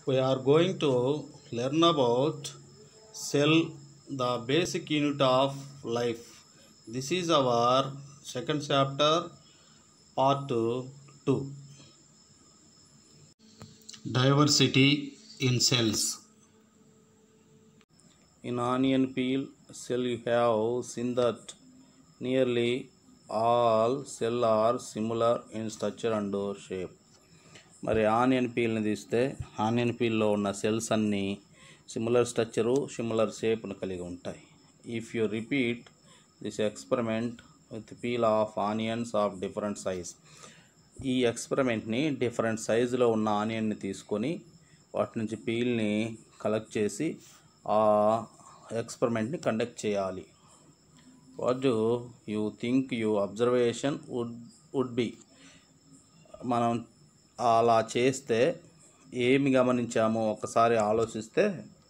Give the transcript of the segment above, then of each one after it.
we are going to learn about cell the basic unit of life this is our second chapter part 2 diversity in cells in onion peel cell you have seen that nearly all cell are similar in structure and shape మరి onion పీల్ని తీస్తే onion పీల్లో ఉన్న cells అన్నీ similar structure similar షేప్ను కలిగి ఉంటాయి if you repeat this experiment with peel of onions of different size ఈ ఎక్స్పెరిమెంట్ని డిఫరెంట్ సైజులో ఉన్న ఆనియన్ని తీసుకొని వాటి నుంచి పీల్ని కలెక్ట్ చేసి ఆ ఎక్స్పెరిమెంట్ని కండక్ట్ చేయాలి what do you think you observation would would be మనం అలా చేస్తే ఏమి గమనించామో ఒకసారి ఆలోచిస్తే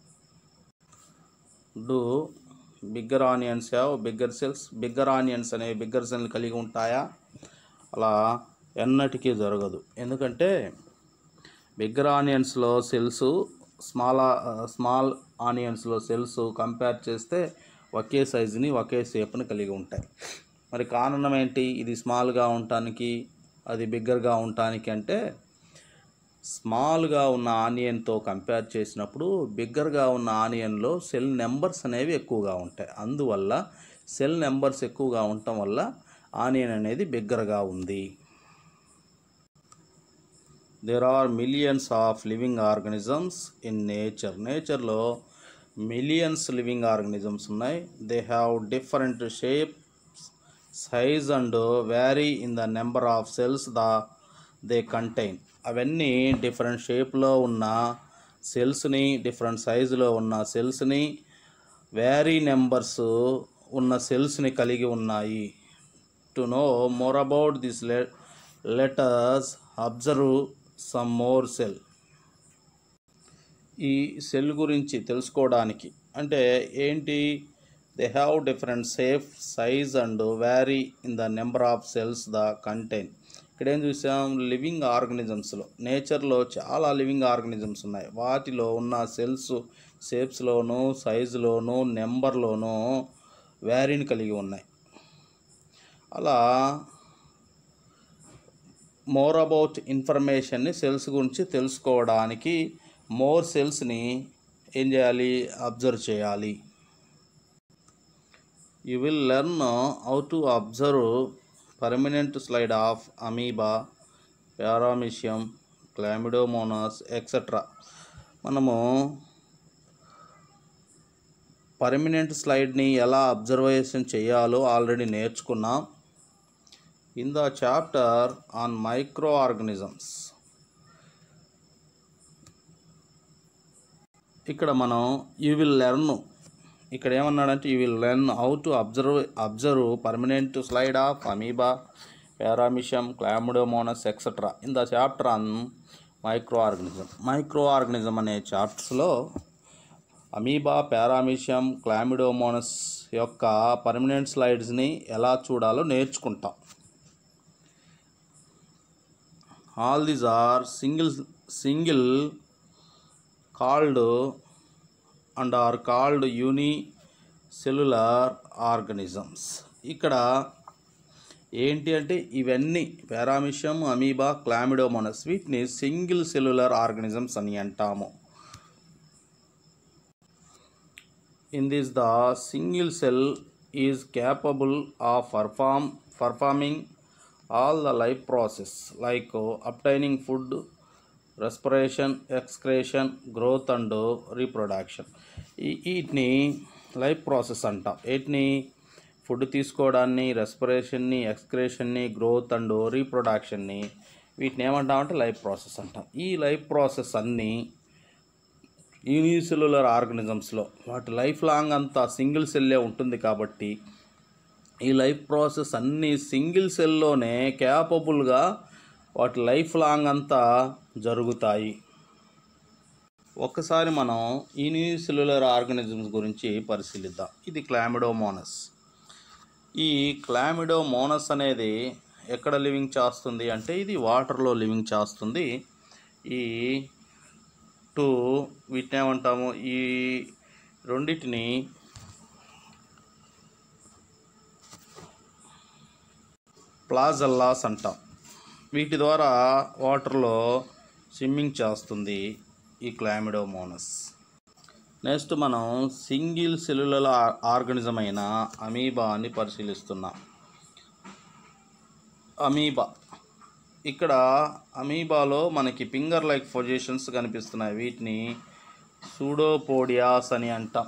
do bigger onions have bigger cells bigger onions అనేవి బిగ్గర్ సెల్ కలిగి ఉంటాయా అలా ఎన్నటికీ జరగదు ఎందుకంటే బిగ్గర్ ఆనియన్స్లో సెల్స్ స్మాల్ స్మాల్ ఆనియన్స్లో సెల్స్ కంపేర్ చేస్తే ఒకే సైజుని ఒకే షేప్ని కలిగి ఉంటాయి మరి కారణం ఏంటి ఇది స్మాల్గా ఉండటానికి అది బిగ్గర్గా ఉండటానికి అంటే స్మాల్గా ఉన్న ఆనియన్తో కంపేర్ చేసినప్పుడు బిగ్గర్గా ఉన్న ఆనియన్లో సెల్ నెంబర్స్ అనేవి ఎక్కువగా ఉంటాయి అందువల్ల సెల్ నెంబర్స్ ఎక్కువగా ఉండటం వల్ల ఆనియన్ అనేది బిగ్గరగా ఉంది there are millions of living organisms in nature నేచర్లో మిలియన్స్ లివింగ్ ఆర్గనిజమ్స్ ఉన్నాయి they have different shape size and vary in the number of cells the they contain అవన్నీ డిఫరెంట్ షేప్లో ఉన్న సెల్స్ని డిఫరెంట్ సైజులో ఉన్న సెల్స్ని వ్యారీ నెంబర్స్ ఉన్న సెల్స్ని కలిగి ఉన్నాయి to know more about this le letters observe some more cell ఈ సెల్ గురించి తెలుసుకోవడానికి అంటే ఏంటి they have different shape size and vary in the number of cells the contain ఇక్కడ ఏం చూసాం లివింగ్ ఆర్గనిజమ్స్లో నేచర్లో చాలా లివింగ్ ఆర్గనిజమ్స్ ఉన్నాయి వాటిలో ఉన్న సెల్స్ షేప్స్లోను సైజులోను నెంబర్లోను వ్యారీని కలిగి ఉన్నాయి అలా మోర్ అబౌట్ ఇన్ఫర్మేషన్ని సెల్స్ గురించి తెలుసుకోవడానికి మోర్ సెల్స్ని ఏం చేయాలి అబ్జర్వ్ చేయాలి you will learn how to observe permanent slide of amoeba paramecium chlamydomonas etcetera మనము పర్మనెంట్ స్లైడ్ని ఎలా అబ్జర్వేషన్ చేయాలో ఆల్రెడీ నేర్చుకున్నాం in the chapter on micro organisms ఇక్కడ మనం యూ విల్ లెర్న్ ఇక్కడ ఏమన్నాడంటే you will learn how to observe observe permanent slide of amoeba paramecium chlamydomonas etcetera in the chapter on micro organism micro organism అనే చాప్టర్స్లో amoeba paramecium chlamydomonas యొక్క permanent స్లైడ్స్ని ఎలా చూడాలో నేర్చుకుంటాం all these are single single called and are called unicellular organisms ఇక్కడ ఏంటి అంటే ఇవన్నీ పారామిషం అమీబా క్లామిడోమోనస్ వీటిని సింగిల్ సెల్యులర్ ఆర్గనిజమ్స్ అని అంటాము in this the single cell is capable of perform performing all the life process like obtaining food respiration excretion growth and reproduction ఈ వీటిని life process అంటాం వీటిని ఫుడ్ తీసుకోవడాన్ని రెస్పిరేషన్ని ఎక్స్క్రేషన్ని growth and రీప్రొడక్షన్ని వీటిని ఏమంటామంటే లైఫ్ ప్రాసెస్ అంటాం ఈ లైఫ్ ప్రాసెస్ అన్నీ యూనిసెల్యులర్ ఆర్గనిజమ్స్లో వాటి లైఫ్ లాంగ్ అంతా సింగిల్ సెల్లే ఉంటుంది కాబట్టి ఈ లైఫ్ ప్రాసెస్ అన్నీ సింగిల్ సెల్లోనే క్యాపబుల్గా వాటి లైఫ్ లాంగ్ అంతా జరుగుతాయి ఒక్కసారి మనం యూనిసెల్యులర్ ఆర్గనిజమ్స్ గురించి పరిశీలిద్దాం ఇది క్లామిడోమోనస్ ఈ క్లామిడోమోనస్ అనేది ఎక్కడ లివింగ్ చేస్తుంది అంటే ఇది వాటర్లో లివింగ్ చేస్తుంది ఈ టూ వీటిని ఏమంటాము ఈ రెండింటిని ప్లాజల్లాస్ అంటాం వీటి ద్వారా వాటర్లో స్విమ్మింగ్ చేస్తుంది ఈ క్లామిడోమోనస్ నెక్స్ట్ మనం సింగిల్ సెల్యులర్ ఆర్గనిజం అయిన అమీబాని పరిశీలిస్తున్నాం అమీబా ఇక్కడ అమీబాలో మనకి ఫింగర్ లైక్ పొజిషన్స్ కనిపిస్తున్నాయి వీటిని సూడోపోడియాస్ అని అంటాం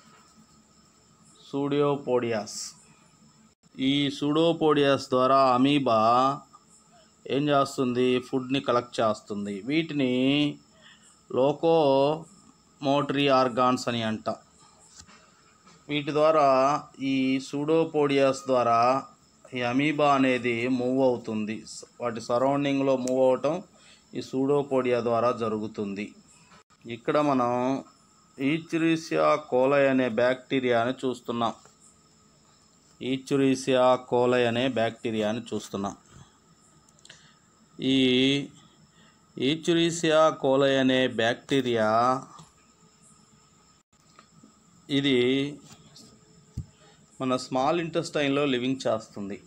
సూడియోపోడియాస్ ఈ సూడోపోడియాస్ ద్వారా అమీబా ఏం చేస్తుంది ఫుడ్ని కలెక్ట్ చేస్తుంది వీటిని లోకో మోటరీ ఆర్గాన్స్ అని అంటాం వీటి ద్వారా ఈ సూడోపోడియాస్ ద్వారా ఈ అమీబా అనేది మూవ్ అవుతుంది వాటి సరౌండింగ్లో మూవ్ అవటం ఈ సూడోపోడియా ద్వారా జరుగుతుంది ఇక్కడ మనం ఈచురీసియా కోలై అనే బ్యాక్టీరియాని చూస్తున్నాం ఈచురీసియా కోలై అనే బ్యాక్టీరియాని చూస్తున్నాం ఈ ఈచురీసియా కోలై అనే బ్యాక్టీరియా ఇది మన స్మాల్ ఇంటెస్టైన్లో లివింగ్ చేస్తుంది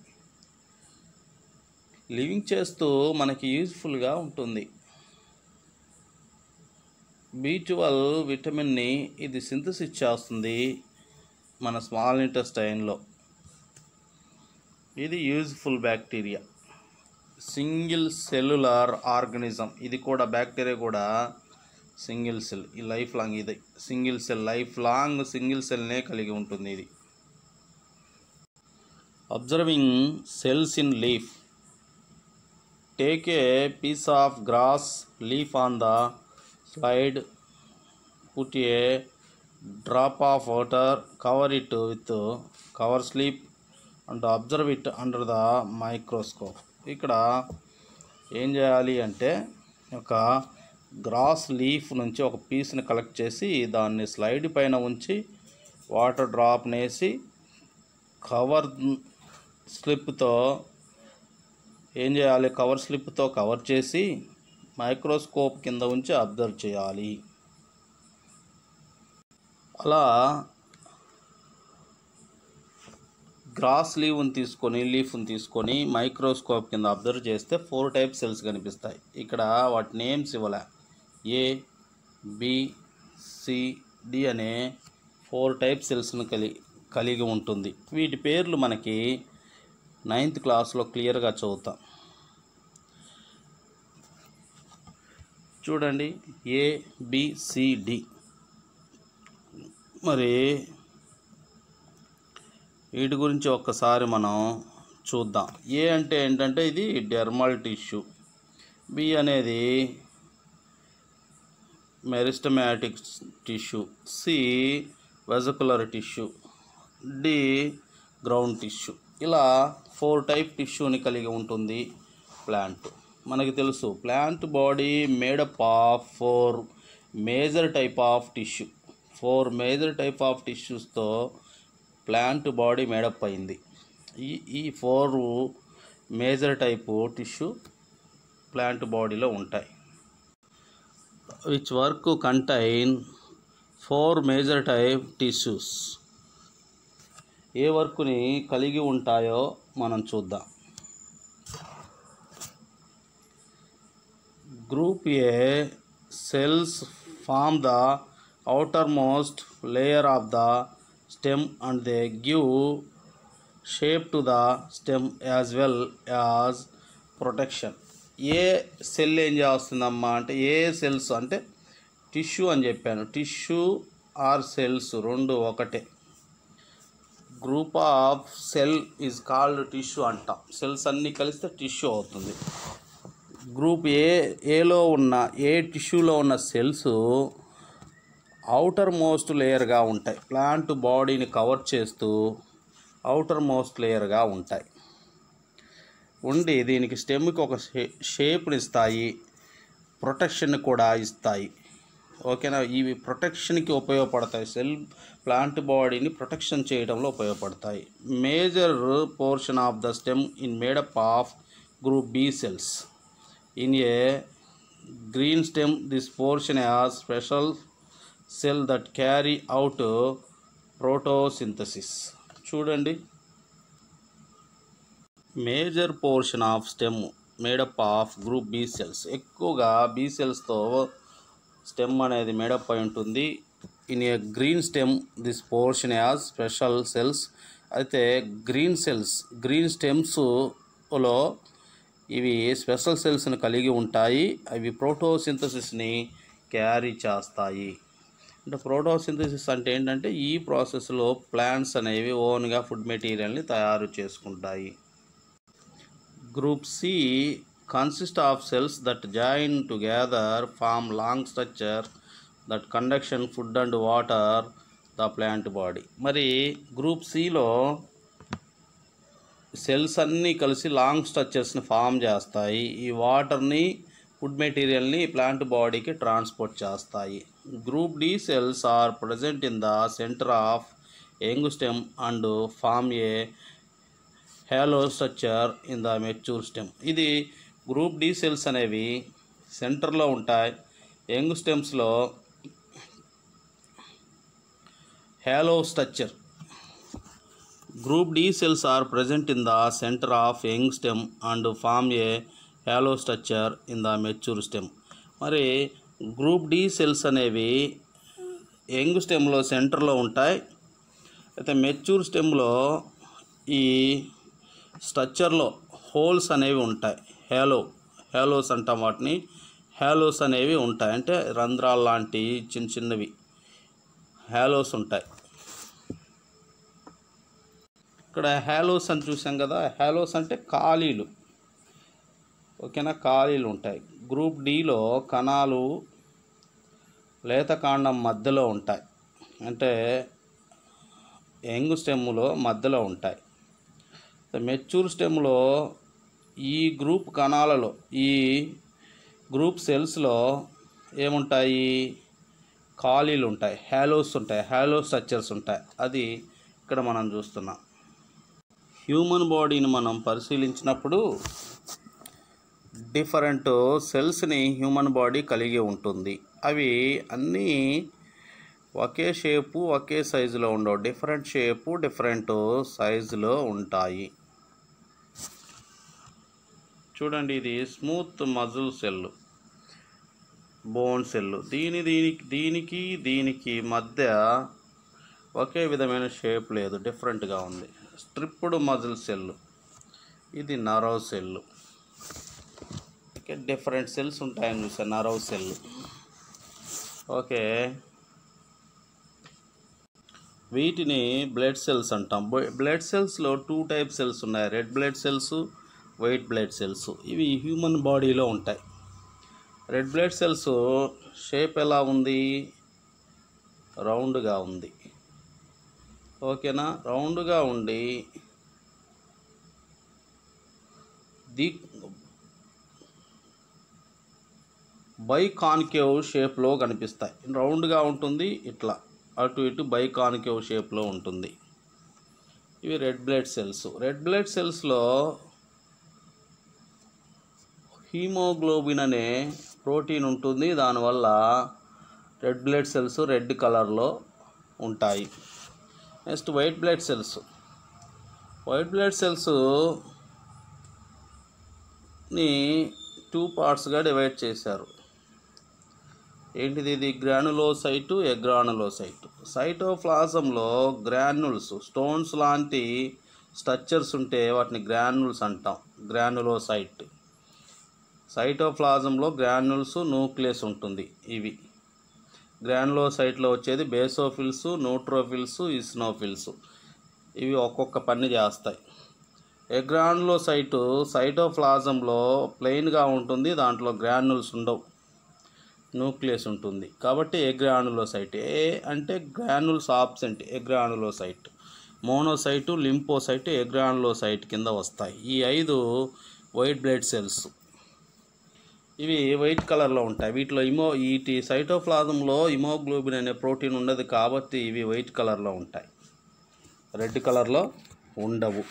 లివింగ్ చేస్తూ మనకి యూజ్ఫుల్గా ఉంటుంది బీ ట్వెల్వ్ విటమిన్ని ఇది సింథసిస్ చేస్తుంది మన స్మాల్ ఇంటెస్టైన్లో ఇది useful bacteria single cellular organism ఇది కూడా బ్యాక్టీరియా కూడా సింగిల్ సెల్ ఈ లైఫ్ లాంగ్ ఇది single cell life long single సెల్నే కలిగి ఉంటుంది ఇది observing cells in leaf take a piece of grass leaf on the slide put a drop of water cover it with cover slip and observe it under the microscope ఇక్కడ ఏం చేయాలి అంటే ఒక gross leaf నుంచి ఒక పీస్ని collect చేసి దాన్ని స్లైడ్ పైన ఉంచి వాటర్ డ్రాప్ని వేసి కవర్ స్లిప్తో ఏం చేయాలి కవర్ స్లిప్తో కవర్ చేసి మైక్రోస్కోప్ కింద ఉంచి అబ్జర్వ్ చేయాలి అలా గ్రాస్ లీవ్ని తీసుకొని లీఫ్ని తీసుకొని మైక్రోస్కోప్ కింద అబ్జర్వ్ చేస్తే ఫోర్ టైప్ సెల్స్ కనిపిస్తాయి ఇక్కడ వాటి నేమ్స్ ఇవ్వలే ఏ బి సి డి అనే ఫోర్ టైప్ సెల్స్ను కలి కలిగి ఉంటుంది వీటి పేర్లు మనకి నైన్త్ క్లాస్లో క్లియర్గా చదువుతాం చూడండి ఏ బి సి డి మరి వీటి గురించి ఒక్కసారి మనం చూద్దాం ఏ అంటే ఏంటంటే ఇది డెర్మల్ టిష్యూ బి అనేది meristematic tissue C vascular tissue D ground tissue ఇలా ఫోర్ టైప్ టిష్యూని కలిగి ఉంటుంది ప్లాంట్ మనకి తెలుసు plant body made up of four major type of tissue four major type of టిష్యూస్తో ప్లాంట్ బాడీ మేడప్ అయింది ఈ ఈ four major type tissue plant బాడీలో ఉంటాయి which work contain four major type tissues ఏ వర్క్ని కలిగి ఉంటాయో మనం చూద్దాం group A cells form the outermost layer of the stem and they give shape to the stem as well as protection A cell ఏం చేస్తుందమ్మా అంటే ఏ సెల్స్ అంటే టిష్యూ అని చెప్పాను టిష్యూ ఆర్ సెల్స్ రెండు ఒకటే group of cell is called tissue అంటాం cells అన్నీ కలిస్తే టిష్యూ అవుతుంది గ్రూప్ ఏ ఏలో ఉన్న ఏ టిష్యూలో ఉన్న సెల్స్ అవుటర్ మోస్ట్ లేయర్గా ఉంటాయి ప్లాంట్ బాడీని కవర్ చేస్తూ అవుటర్ మోస్ట్ లేయర్గా ఉంటాయి ఉండి దీనికి స్టెమ్కి ఒక షే షేప్ని ఇస్తాయి ప్రొటెక్షన్ కూడా ఇస్తాయి ఓకేనా ఇవి ప్రొటెక్షన్కి ఉపయోగపడతాయి సెల్ ప్లాంట్ బాడీని ప్రొటెక్షన్ చేయడంలో ఉపయోగపడతాయి major portion of the stem in made up of group B cells in a green stem this portion as special cell that carry out photosynthesis చూడండి major portion of stem made up of group B cells ఎక్కువగా B సెల్స్తో stem అనేది made up అయి ఉంటుంది in a green stem this portion as special cells అయితే green cells green స్టెమ్స్లో ఇవి special సెల్స్ని కలిగి ఉంటాయి అవి ప్రోటోసింథసిస్ని క్యారీ చేస్తాయి అంటే ప్రోటోసింథసిస్ అంటే ఏంటంటే ఈ ప్రాసెస్లో ప్లాంట్స్ అనేవి ఓన్గా ఫుడ్ మెటీరియల్ని తయారు చేసుకుంటాయి group C consist of cells that join together form long structure that conduction food and water the plant body మరి గ్రూప్ సిలో సెల్స్ అన్నీ కలిసి లాంగ్ స్ట్రక్చర్స్ని ఫామ్ చేస్తాయి ఈ వాటర్ని ఫుడ్ మెటీరియల్ని ప్లాంట్ బాడీకి ట్రాన్స్పోర్ట్ చేస్తాయి group D cells are present in the centre of young stem and form a hollow structure in the mature stem ఇది గ్రూప్ డి సెల్స్ అనేవి సెంటర్లో ఉంటాయి యంగ్ స్టెమ్స్లో hollow structure group D cells are present in the centre of young stem and form a hollow structure in the mature stem మరి group D cells అనేవి young స్టెమ్లో సెంటర్లో ఉంటాయి అయితే మెచ్యూర్ స్టెమ్లో ఈ స్ట్రక్చర్లో హోల్స్ అనేవి ఉంటాయి హ్యాలో హ్యాలోస్ అంటాం వాటిని హ్యాలోస్ అనేవి ఉంటాయి అంటే రంధ్రాలు లాంటి చిన్న చిన్నవి హ్యాలోస్ ఉంటాయి ఇక్కడ హ్యాలోస్ అని చూసాం కదా హ్యాలోస్ అంటే ఖాళీలు ఓకేనా ఖాళీలు ఉంటాయి గ్రూప్ డిలో కణాలు లేత కాండం మధ్యలో ఉంటాయి అంటే యంగ్ స్టెమ్లో మధ్యలో ఉంటాయి మెచ్యూర్ స్టెమ్లో ఈ గ్రూప్ కణాలలో ఈ గ్రూప్ సెల్స్లో ఏముంటాయి ఖాళీలు ఉంటాయి హ్యాలోస్ ఉంటాయి హ్యాలో స్ట్రక్చర్స్ ఉంటాయి అది ఇక్కడ మనం చూస్తున్నాం హ్యూమన్ బాడీని మనం పరిశీలించినప్పుడు డిఫరెంట్ సెల్స్ని హ్యూమన్ బాడీ కలిగి ఉంటుంది అవి అన్నీ ఒకే షేపు ఒకే సైజులో ఉండవు డిఫరెంట్ షేపు డిఫరెంట్ సైజులో ఉంటాయి చూడండి ఇది smooth muscle cell bone cell దీని దీనికి దీనికి దీనికి మధ్య ఒకే విధమైన షేప్ లేదు డిఫరెంట్గా ఉంది స్ట్రిప్డ్ మజిల్ సెల్ ఇది nerve cell okay different cells ఉంటాయని చూసాను నరవ్ సెల్ ఓకే వీటిని బ్లడ్ సెల్స్ అంటాం బ్లడ్ సెల్స్లో టూ టైప్ సెల్స్ ఉన్నాయి red blood cells white blood cells ఇవి హ్యూమన్ బాడీలో ఉంటాయి రెడ్ బ్లడ్ సెల్స్ షేప్ ఎలా ఉంది రౌండ్గా ఉంది ఓకేనా రౌండ్గా ఉండి ది బై కాన్కేవ్ షేప్లో కనిపిస్తాయి రౌండ్గా ఉంటుంది ఇట్లా అటు ఇటు బై కాన్కేవ్ షేప్లో ఉంటుంది ఇవి red blood cells red blood సెల్స్లో హీమోగ్లోబిన్ అనే ప్రోటీన్ ఉంటుంది దానివల్ల రెడ్ బ్లడ్ సెల్స్ రెడ్ కలర్లో ఉంటాయి next white blood cells white blood cells ని టూ పార్ట్స్గా డివైడ్ చేశారు ఏంటిది ఇది గ్రానులోసైటు ఎగ్రానులోసైట్ సైటోప్లాజంలో గ్రాన్యుల్స్ స్టోన్స్ లాంటి స్ట్రక్చర్స్ ఉంటే వాటిని గ్రాన్యుల్స్ అంటాం గ్రానులోసైట్ సైటోప్లాజంలో గ్రాన్యుల్స్ న్యూక్లియస్ ఉంటుంది ఇవి గ్రానులోసైట్లో వచ్చేది బేసోఫిల్స్ న్యూట్రోఫిల్స్ ఇస్నోఫిల్స్ ఇవి ఒక్కొక్క పని చేస్తాయి ఎగ్రానులోసైట్ సైటోప్లాజంలో ప్లెయిన్గా ఉంటుంది దాంట్లో గ్రాన్యుల్స్ ఉండవు న్యూక్లియస్ ఉంటుంది కాబట్టి ఎగ్రానులోసైట్ ఏ అంటే granules absent agranulocyte monocyte lymphocyte agranulocyte కింద వస్తాయి ఈ ఐదు వైట్ బ్లడ్ సెల్స్ ఇవి వైట్ కలర్లో ఉంటాయి వీటిలో ఇమో వీటి సైటోప్లాజంలో ఇమోగ్లోబిన్ అనే ప్రోటీన్ ఉండదు కాబట్టి ఇవి వైట్ కలర్లో ఉంటాయి రెడ్ కలర్లో ఉండవు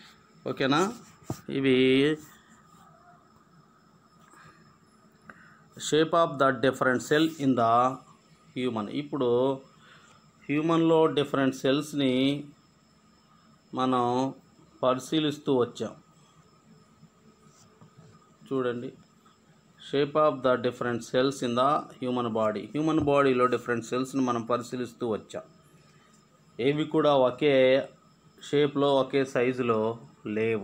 ఓకేనా ఇవి shape of the different cell in the human ఇప్పుడు హ్యూమన్లో డిఫరెంట్ సెల్స్ని మనం పరిశీలిస్తూ వచ్చాం చూడండి shape of the different cells in the human body human బాడీలో డిఫరెంట్ సెల్స్ని మనం పరిశీలిస్తూ వచ్చాం ఏవి కూడా ఒకే షేప్లో ఒకే సైజులో లేవు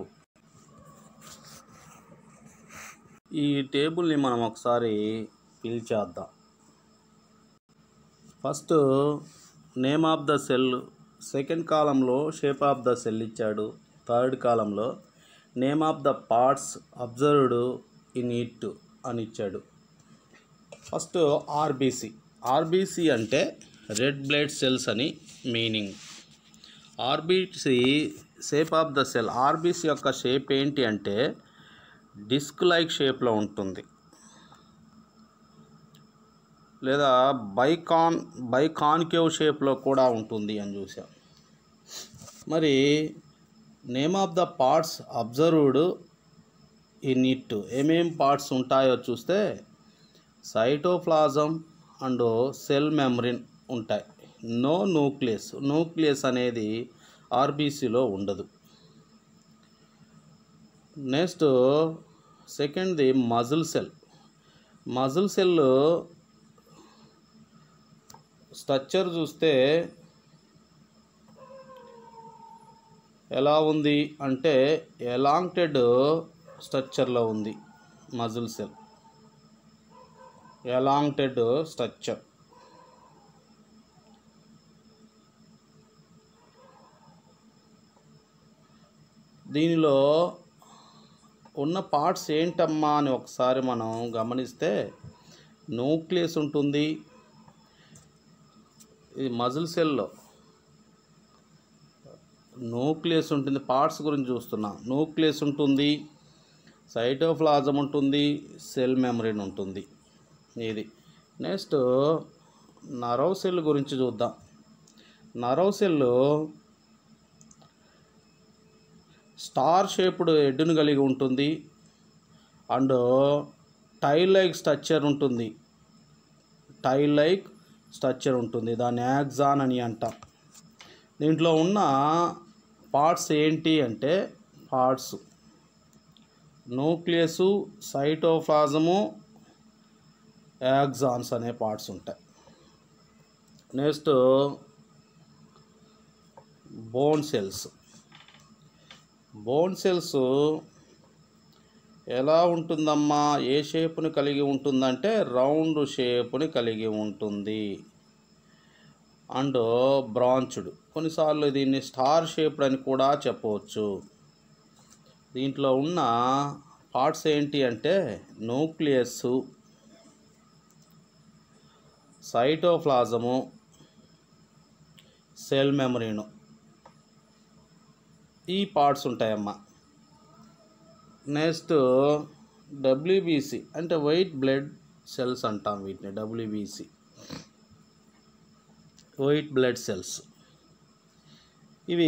ఈ టేబుల్ని మనం ఒకసారి పిలిచేద్దాం first name of the cell second కాలంలో షేప్ ఆఫ్ ద సెల్ ఇచ్చాడు థర్డ్ కాలంలో name of the parts observed in it అని ఇచ్చాడు ఫస్ట్ ఆర్బీసీ ఆర్బీసీ అంటే రెడ్ బ్లడ్ సెల్స్ అని meaning RBC shape of the cell RBC యొక్క shape ఏంటి అంటే డిస్క్ లైక్ షేప్లో ఉంటుంది లేదా బైకాన్ బైకాన్కేవ్ షేప్లో కూడా ఉంటుంది అని చూసాం మరి name of the parts observed in it ఏమేం పార్ట్స్ ఉంటాయో చూస్తే సైటోప్లాజం అండ్ సెల్ మెమరిన్ ఉంటాయి నో న్యూక్లియస్ న్యూక్లియస్ అనేది ఆర్బీసీలో ఉండదు నెక్స్ట్ సెకండ్ది muscle cell muscle cell structure చూస్తే ఎలా ఉంది అంటే ఎలాంగ్టెడ్ స్ట్రక్చర్లో ఉంది మజిల్ సెల్ ఎలాంగ్టెడ్ స్ట్రక్చర్ దీనిలో ఉన్న పార్ట్స్ ఏంటమ్మా అని ఒకసారి మనం గమనిస్తే న్యూక్లియస్ ఉంటుంది ఇది మజిల్ సెల్లో న్యూక్లియస్ ఉంటుంది పార్ట్స్ గురించి చూస్తున్నాం న్యూక్లియస్ ఉంటుంది సైటోప్లాజం ఉంటుంది సెల్ మెమరీన్ ఉంటుంది ఇది నెక్స్ట్ నరవ్ సెల్ గురించి చూద్దాం నరవ్ సెల్ స్టార్ షేప్డ్ హెడ్ను కలిగి ఉంటుంది అండ్ టైల్ లైక్ స్ట్రక్చర్ ఉంటుంది టైల్ లైక్ స్ట్రక్చర్ ఉంటుంది దాన్ని యాక్సాన్ అని అంటాం దీంట్లో ఉన్న పార్ట్స్ ఏంటి అంటే పార్ట్స్ న్యూక్లియస్ సైటోప్లాజము యాక్సాన్స్ అనే పార్ట్స్ ఉంటాయి next bone cells bone cells ఎలా ఉంటుందమ్మా ఏ షేప్ని కలిగి ఉంటుందంటే రౌండ్ షేప్ని కలిగి ఉంటుంది అండ్ బ్రాంచ్డ్ కొన్నిసార్లు దీన్ని స్టార్ షేప్డ్ అని కూడా చెప్పవచ్చు దీంట్లో ఉన్న పార్ట్స్ ఏంటి అంటే న్యూక్లియస్ సైటోప్లాజము సెల్ మెమరీను ఈ పార్ట్స్ ఉంటాయమ్మా నెక్స్ట్ డబ్ల్యూబీసీ అంటే వైట్ బ్లడ్ సెల్స్ అంటాం వీటిని డబ్ల్యూబీసీ వైట్ బ్లడ్ సెల్స్ ఇవి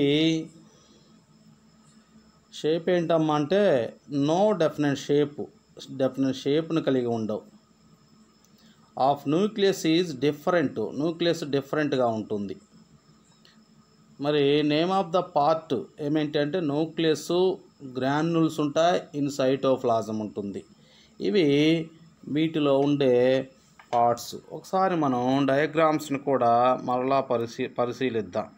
షేప్ ఏంటమ్మా అంటే నో డెఫినెట్ షేప్ డెఫినెట్ షేప్ను కలిగి ఉండవు of nucleus is different nucleus డిఫరెంట్గా ఉంటుంది మరి నేమ్ ఆఫ్ ద పార్ట్ ఏమేంటి అంటే న్యూక్లియస్ గ్రాన్యుల్స్ ఉంటాయి ఇన్ సైటోప్లాజం ఉంటుంది ఇవి వీటిలో ఉండే పార్ట్స్ ఒకసారి మనం డయాగ్రామ్స్ని కూడా మరలా పరిశీ పరిశీలిద్దాం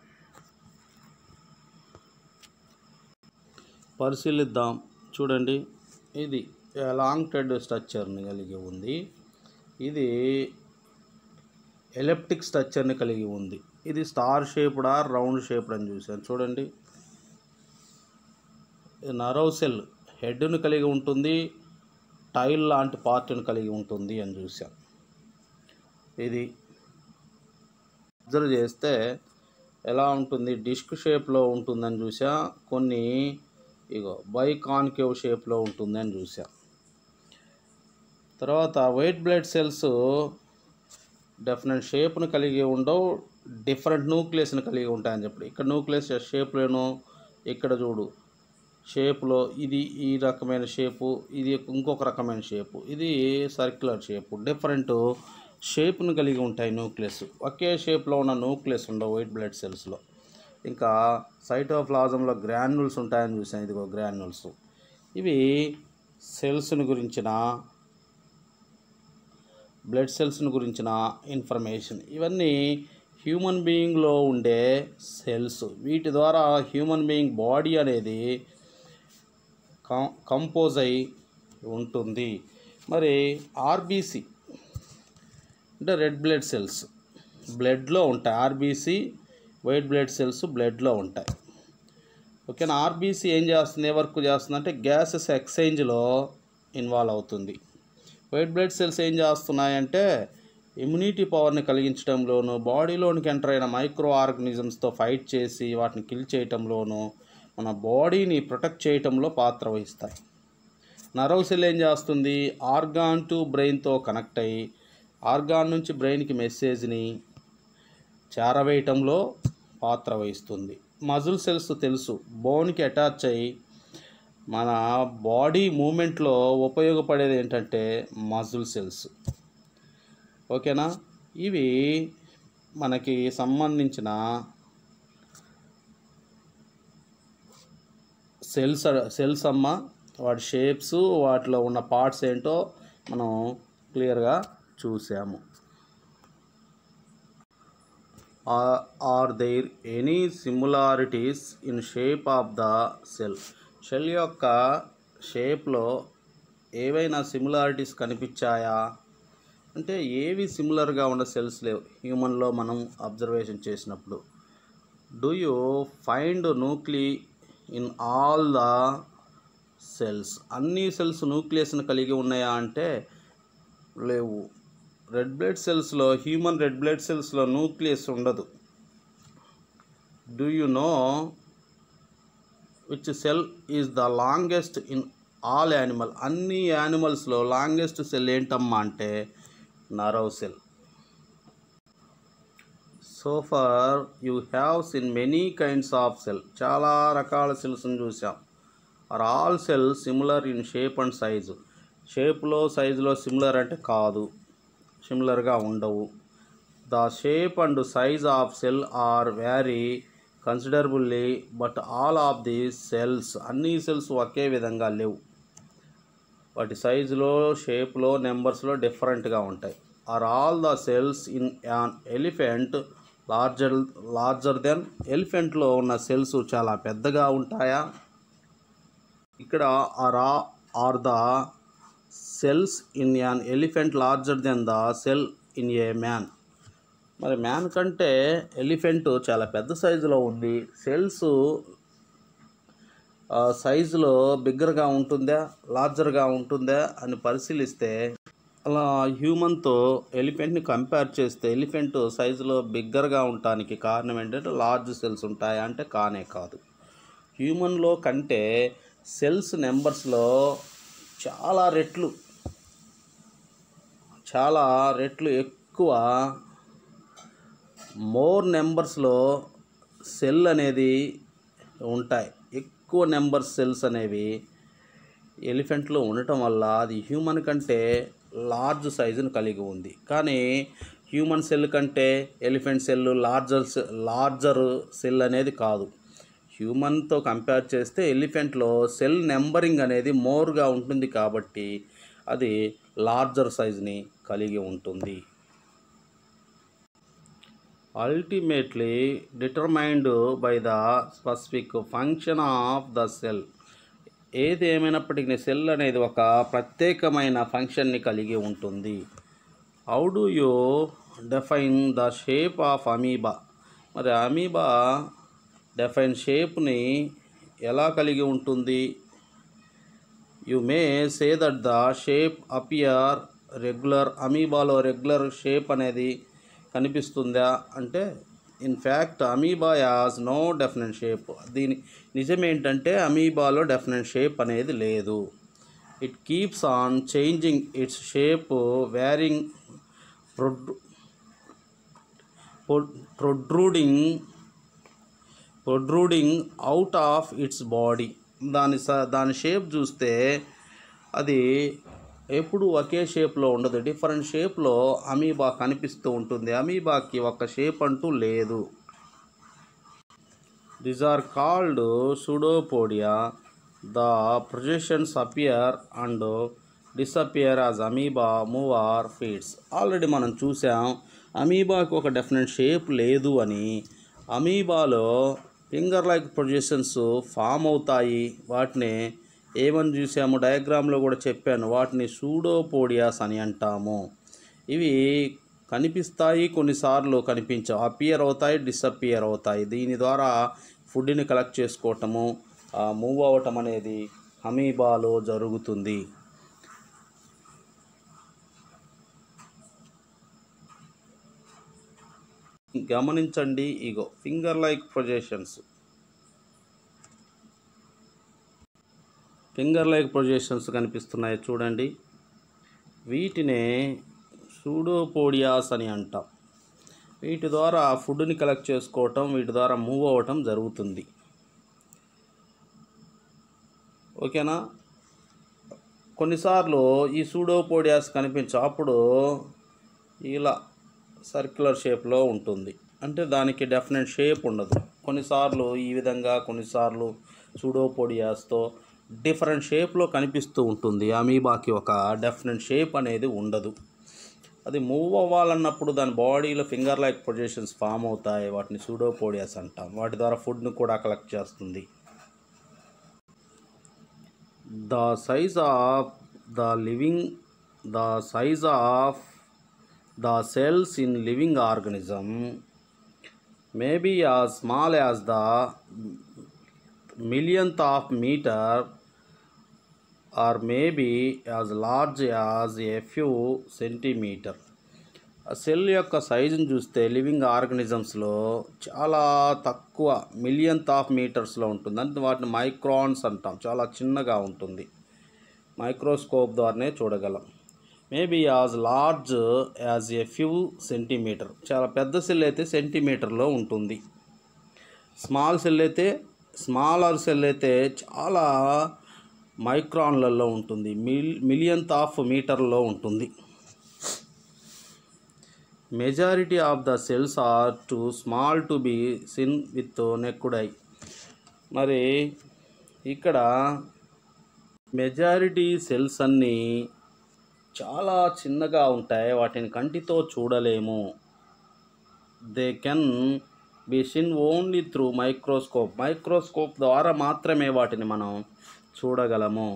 పరిశీలిద్దాం చూడండి ఇది లాంగ్ టెడ్ స్ట్రక్చర్ని కలిగి ఉంది ఇది ఎలెప్టిక్ స్ట్రక్చర్ని కలిగి ఉంది ఇది స్టార్ షేప్డా రౌండ్ షేప్డ్ అని చూసాను చూడండి నరవ్ సెల్ హెడ్ను కలిగి ఉంటుంది టైల్ లాంటి పార్ట్ని కలిగి ఉంటుంది అని చూసాం ఇది అబ్జర్వ్ చేస్తే ఎలా ఉంటుంది డిస్క్ షేప్లో ఉంటుందని చూసా కొన్ని ఇగో బై కాన్కేవ్ షేప్లో ఉంటుందని చూసా తర్వాత వైట్ బ్లడ్ సెల్స్ డెఫినెట్ షేప్ను కలిగి ఉండవు డిఫరెంట్ న్యూక్లియస్ని కలిగి ఉంటాయని చెప్పి ఇక్కడ న్యూక్లియస్ షేప్లోను ఇక్కడ చూడు షేప్లో ఇది ఈ రకమైన షేపు ఇది ఇంకొక రకమైన షేపు ఇది సర్క్యులర్ షేపు డిఫరెంట్ షేప్ను కలిగి ఉంటాయి న్యూక్లియస్ ఒకే షేప్లో ఉన్న న్యూక్లియస్ ఉండవు వైట్ బ్లడ్ సెల్స్లో ఇంకా సైటోప్లాజంలో గ్రాన్యుల్స్ ఉంటాయని చూసాను ఇదిగో గ్రాన్యుల్స్ ఇవి సెల్స్ని గురించిన బ్లడ్ సెల్స్ని గురించిన ఇన్ఫర్మేషన్ ఇవన్నీ హ్యూమన్ బీయింగ్లో ఉండే సెల్స్ వీటి ద్వారా హ్యూమన్ బీయింగ్ బాడీ అనేది కం- కంపోజ్ అయి ఉంటుంది మరి ఆర్బీసీ అంటే రెడ్ బ్లడ్ సెల్స్ బ్లడ్లో ఉంటాయి ఆర్బీసీ వైట్ బ్లడ్ సెల్స్ బ్లడ్లో ఉంటాయి ఓకేనా ఆర్బీసీ ఏం చేస్తుంది ఏ వర్క్ చేస్తుంది అంటే గ్యాసెస్ ఎక్స్చేంజ్లో ఇన్వాల్వ్ అవుతుంది వైట్ బ్లడ్ సెల్స్ ఏం చేస్తున్నాయంటే ఇమ్యూనిటీ పవర్ని కలిగించడంలోను బాడీలోనికి ఎంటర్ అయిన మైక్రో ఆర్గనిజమ్స్తో ఫైట్ చేసి వాటిని కిల్ చేయటంలోను మన బాడీని ప్రొటెక్ట్ చేయటంలో పాత్ర వహిస్తాయి నరవ్ సెల్ ఏం చేస్తుంది ఆర్గాన్ టు బ్రెయిన్తో కనెక్ట్ అయ్యి ఆర్గాన్ నుంచి బ్రెయిన్కి మెసేజ్ని చేరవేయటంలో పాత్ర వహిస్తుంది మజిల్ సెల్స్ తెలుసు బోన్కి అటాచ్ అయ్యి మన బాడీ మూమెంట్లో ఉపయోగపడేది ఏంటంటే మజిల్ సెల్స్ ఓకేనా ఇవి మనకి సంబంధించిన సెల్స్ సెల్స్ అమ్మ వాటి షేప్స్ వాటిలో ఉన్న పార్ట్స్ ఏంటో మనం క్లియర్గా చూసాము are there any similarities in shape of the cell cell యొక్క షేప్లో ఏవైనా సిమిలారిటీస్ కనిపించాయా అంటే ఏవి సిమిలర్గా ఉన్న సెల్స్ లేవు హ్యూమన్లో మనం అబ్జర్వేషన్ చేసినప్పుడు do you find nuclei in all the cells అన్ని సెల్స్ న్యూక్లియస్ని కలిగి ఉన్నాయా అంటే లేవు రెడ్ బ్లడ్ సెల్స్లో హ్యూమన్ రెడ్ బ్లడ్ సెల్స్లో న్యూక్లియస్ ఉండదు do you know which cell is the longest in all animal అన్ని యానిమల్స్లో లాంగెస్ట్ సెల్ ఏంటమ్మా అంటే nerve cell so far you have seen many kinds of cell చాలా రకాల సెల్స్ని చూసాం are all cell similar in shape and size షేప్లో సైజులో సిమిలర్ అంటే కాదు సిమిలర్గా ఉండవు the shape and size of cell are vary considerably but all of the cells అన్ని సెల్స్ ఒకే విధంగా లేవు వాటి సైజులో షేప్లో నెంబర్స్లో డిఫరెంట్గా ఉంటాయి are all the cells in an elephant larger larger than ఎలిఫెంట్లో ఉన్న సెల్స్ చాలా పెద్దగా ఉంటాయా ఇక్కడ are are the cells in an elephant larger than the cell in a man మరి మ్యాన్ కంటే ఎలిఫెంట్ చాలా పెద్ద సైజులో ఉంది సెల్స్ సైజులో బిగ్గరగా ఉంటుందా లార్జర్గా ఉంటుందా అని పరిశీలిస్తే అలా హ్యూమన్తో ఎలిఫెంట్ని కంపేర్ చేస్తే ఎలిఫెంట్ సైజులో బిగ్గరగా ఉండటానికి కారణం ఏంటంటే లార్జ్ సెల్స్ ఉంటాయా అంటే కానే కాదు హ్యూమన్లో కంటే సెల్స్ నెంబర్స్లో చాలా రెట్లు చాలా రెట్లు ఎక్కువ మోర్ నెంబర్స్లో సెల్ అనేది ఉంటాయి ఎక్కువ నెంబర్ సెల్స్ అనేవి ఎలిఫెంట్లో ఉండటం వల్ల అది హ్యూమన్ కంటే లార్జ్ సైజును కలిగి ఉంది కానీ హ్యూమన్ సెల్ కంటే elephant cell larger larger cell అనేది కాదు హ్యూమన్తో కంపేర్ చేస్తే ఎలిఫెంట్లో సెల్ నెంబరింగ్ అనేది మోర్గా ఉంటుంది కాబట్టి అది లార్జర్ సైజ్ని కలిగి ఉంటుంది ultimately determined by the specific function of the cell ఏది ఏమైనప్పటికీ సెల్ అనేది ఒక ప్రత్యేకమైన ఫంక్షన్ని కలిగి ఉంటుంది how do you define the shape of amoeba మరి అమీబా డెఫైన్ షేప్ని ఎలా కలిగి ఉంటుంది you may say that the shape appear regular అమీబాలో రెగ్యులర్ షేప్ అనేది కనిపిస్తుందా అంటే in fact amoeba has no definite shape దీని నిజం ఏంటంటే అమీబాలో డెఫినెట్ షేప్ అనేది లేదు it keeps on changing it's shape varying protruding protruding out of its body దాని స దాని షేప్ చూస్తే అది ఎప్పుడు ఒకే షేప్లో ఉండదు డిఫరెంట్ షేప్లో అమీబా కనిపిస్తూ ఉంటుంది అమీబాకి ఒక షేప్ అంటూ లేదు these are called pseudopodia the projections appear and disappear as amoeba move or feeds already మనం చూసాం అమీబాకి ఒక డెఫినెట్ షేప్ లేదు అని అమీబాలో ఫింగర్ లైక్ ప్రొజెషన్స్ ఫామ్ అవుతాయి వాటిని ఏమని చూసాము డయాగ్రామ్లో కూడా చెప్పాను వాటిని సూడోపోడియాస్ అని అంటాము ఇవి కనిపిస్తాయి కొన్నిసార్లు కనిపించవు అపియర్ అవుతాయి డిసపియర్ అవుతాయి దీని ద్వారా ఫుడ్ని కలెక్ట్ చేసుకోవటము మూవ్ అవ్వటం అనేది అమీబాలో జరుగుతుంది గమనించండి ఇగో finger like projections finger like projections కనిపిస్తున్నాయి చూడండి వీటినే సూడోపోడియాస్ అని అంటాం వీటి ద్వారా ఫుడ్ని కలెక్ట్ చేసుకోవటం వీటి ద్వారా మూవ్ అవ్వటం జరుగుతుంది ఓకేనా కొన్నిసార్లు ఈ సూడోపోడియాస్ కనిపించవు అప్పుడు ఇలా సర్క్యులర్ షేప్లో ఉంటుంది అంటే దానికి డెఫినెట్ షేప్ ఉండదు కొన్నిసార్లు ఈ విధంగా కొన్నిసార్లు సూడోపోడియాస్తో డిఫరెంట్ షేప్లో కనిపిస్తూ ఉంటుంది అమీబాకి ఒక డెఫినెట్ షేప్ అనేది ఉండదు అది మూవ్ అవ్వాలన్నప్పుడు దాని బాడీలో ఫింగర్ లైక్ పొజిషన్స్ ఫామ్ అవుతాయి వాటిని సూడోపోడియాస్ అంటాం వాటి ద్వారా ఫుడ్ని కూడా కలెక్ట్ చేస్తుంది the size of the living the size of the cells in living organism may be as small as the millionth of meter or maybe as large as a few centimeter ఆ cell యొక్క సైజుని చూస్తే living ఆర్గనిజమ్స్లో చాలా తక్కువ millionth of మీటర్స్లో ఉంటుంది అంటే వాటిని microns అంటాం చాలా చిన్నగా ఉంటుంది మైక్రోస్కోప్ ద్వారానే చూడగలం maybe as large as a few centimeter చాలా పెద్ద సెల్ అయితే సెంటీమీటర్లో ఉంటుంది స్మాల్ సెల్ అయితే స్మాలర్ సెల్ అయితే చాలా మైక్రాన్లలో ఉంటుంది మిల్ మిలియన్త్ ఆఫ్ మీటర్లో ఉంటుంది majority of the cells are too small to be seen with naked eye మరి ఇక్కడ మెజారిటీ సెల్స్ అన్నీ చాలా చిన్నగా ఉంటాయి వాటిని కంటితో చూడలేము they can be seen only through microscope microscope ద్వారా మాత్రమే వాటిని మనం చూడగలము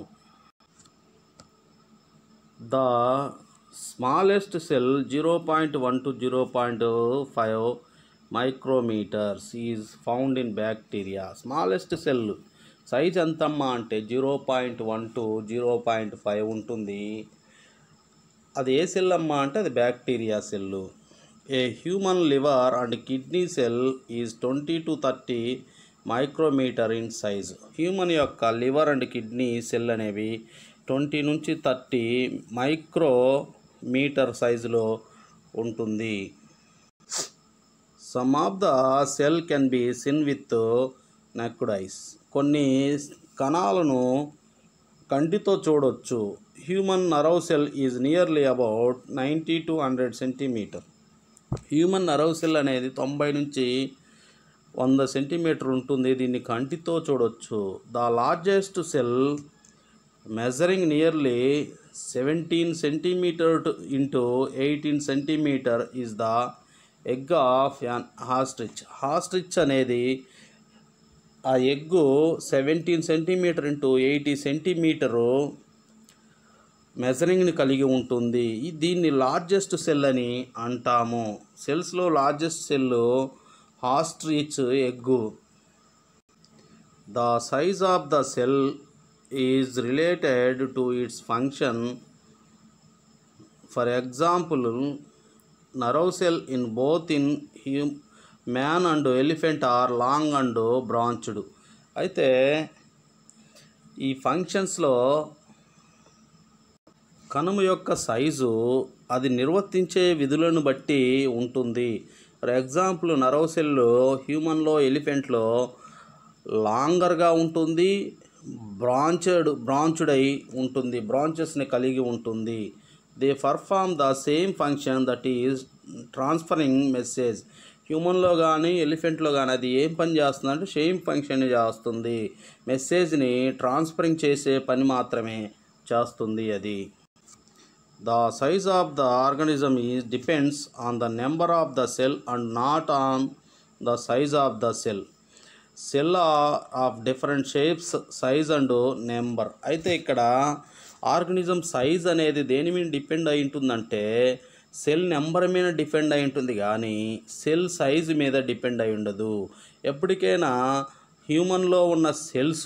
the smallest cell zero point one to zero point five micrometers is found in bacteria smallest cell size ఎంతమ్మా అంటే zero point one to zero point five ఉంటుంది అది ఏ సెల్ అమ్మా అంటే అది bacteria cell a human liver and kidney cell is twenty to thirty micrometer in size human యొక్క liver and kidney cell అనేవి ట్వంటీ నుంచి థర్టీ మైక్రో మీటర్ సైజులో ఉంటుంది some of the cell can be seen with naked eyes కొన్ని కణాలను కంటితో చూడొచ్చు human nerve cell is nearly about ninety to hundred centimeter human nerve cell అనేది తొంభై నుంచి వంద సెంటీమీటర్ ఉంటుంది దీన్ని కంటితో చూడొచ్చు the largest cell measuring nearly seventeen centimeter into eighteen centimeter is the egg of an ostrich ostrich అనేది ఆ egg seventeen centimeter into eighty centimetre మెజరింగ్ని కలిగి ఉంటుంది ఈ- దీన్ని లార్జెస్ట్ సెల్ అని అంటాము సెల్స్లో largest cell ostrich egg the size of the cell is related to its function for example nerve cell in both in human and elephant are long and branched అయితే ఈ ఫంక్షన్స్లో కణము యొక్క size అది నిర్వర్తించే విధులను బట్టి ఉంటుంది ఫర్ ఎగ్జాంపుల్ నరవ్ సెల్ హ్యూమన్లో ఎలిఫెంట్లో లాంగర్గా ఉంటుంది బ్రాంచెడ్ బ్రాంచ్డ్ అయి ఉంటుంది బ్రాంచెస్ని కలిగి ఉంటుంది they perform the same function that is transferring message హ్యూమన్లో కానీ ఎలిఫెంట్లో కానీ అది ఏం పని చేస్తుందంటే సేమ్ ఫంక్షన్ చేస్తుంది మెసేజ్ని ట్రాన్స్ఫరింగ్ చేసే పని మాత్రమే చేస్తుంది అది The size of the organism is depends on the number of the cell and not on the size of the cell. Cell of different shapes size and number అయితే ఇక్కడ organism size అనేది దేని మీద డిపెండ్ అయి ఉంటుందంటే cell number మీద depend అయి ఉంటుంది కానీ సెల్ సైజ్ మీద డిపెండ్ అయి ఉండదు ఎప్పటికైనా హ్యూమన్లో ఉన్న సెల్స్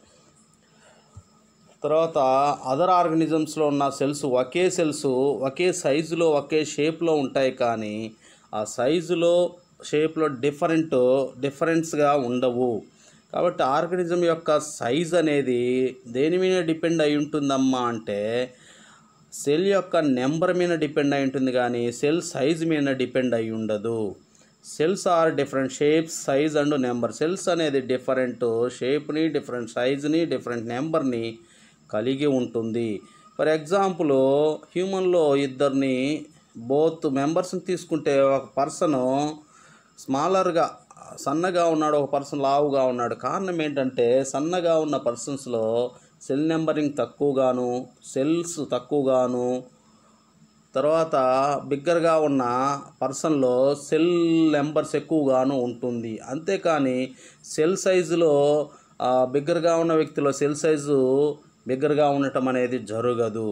తర్వాత అదర్ ఆర్గనిజమ్స్లో ఉన్న సెల్స్ ఒకే సెల్స్ ఒకే సైజులో ఒకే షేప్లో ఉంటాయి కానీ ఆ సైజులో షేప్లో డిఫరెంట్ డిఫరెన్స్గా ఉండవు కాబట్టి ఆర్గనిజం యొక్క సైజ్ అనేది దేని మీద డిపెండ్ అయి ఉంటుందమ్మా అంటే సెల్ యొక్క నెంబర్ మీద డిపెండ్ అయి ఉంటుంది కానీ సెల్ సైజ్ మీద డిపెండ్ అయి ఉండదు cells are different shapes size and number cells అనేది డిఫరెంట్ షేప్ని డిఫరెంట్ సైజ్ని డిఫరెంట్ నెంబర్ని కలిగి ఉంటుంది ఫర్ ఎగ్జాంపుల్ హ్యూమన్లో ఇద్దరిని బోత్ మెంబర్స్ని తీసుకుంటే ఒక పర్సను స్మాలర్గా సన్నగా ఉన్నాడు ఒక పర్సన్ లావుగా ఉన్నాడు కారణం ఏంటంటే సన్నగా ఉన్న పర్సన్స్లో సెల్ నెంబరింగ్ తక్కువగాను సెల్స్ తక్కువగాను తర్వాత బిగ్గర్గా ఉన్న పర్సన్లో సెల్ నెంబర్స్ ఎక్కువగాను ఉంటుంది అంతేకాని సెల్ సైజులో బిగ్గర్గా ఉన్న వ్యక్తిలో సెల్ సైజు బిగ్గర్గా ఉండటం అనేది జరగదు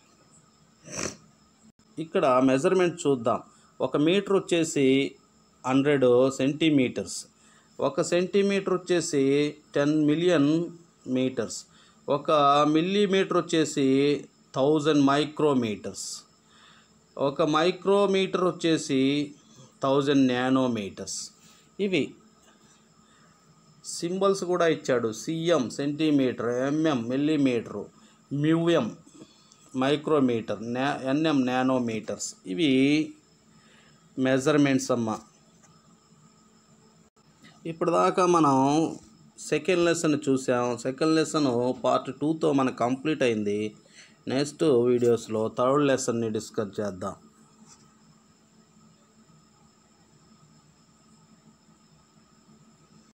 ఇక్కడ మెజర్మెంట్ చూద్దాం ఒక మీటర్ వచ్చేసి హండ్రెడ్ సెంటీమీటర్స్ ఒక సెంటీమీటర్ వచ్చేసి టెన్ మిలియన్ మీటర్స్ ఒక మిల్లీమీటర్ వచ్చేసి థౌజండ్ మైక్రోమీటర్స్ ఒక మైక్రోమీటర్ వచ్చేసి థౌజండ్ నానోమీటర్స్ ఇవి సింబల్స్ కూడా ఇచ్చాడు CM centimeter MM millimeter mu M micrometer నా ఎన్ఎం నానోమీటర్స్ ఇవి మెజర్మెంట్స్ అమ్మ ఇప్పుడు దాకా మనం సెకండ్ లెసన్ చూసాం సెకండ్ లెసన్ పార్ట్ టూతో మనకు కంప్లీట్ అయింది నెక్స్ట్ వీడియోస్లో థర్డ్ లెసన్ని డిస్కస్ చేద్దాం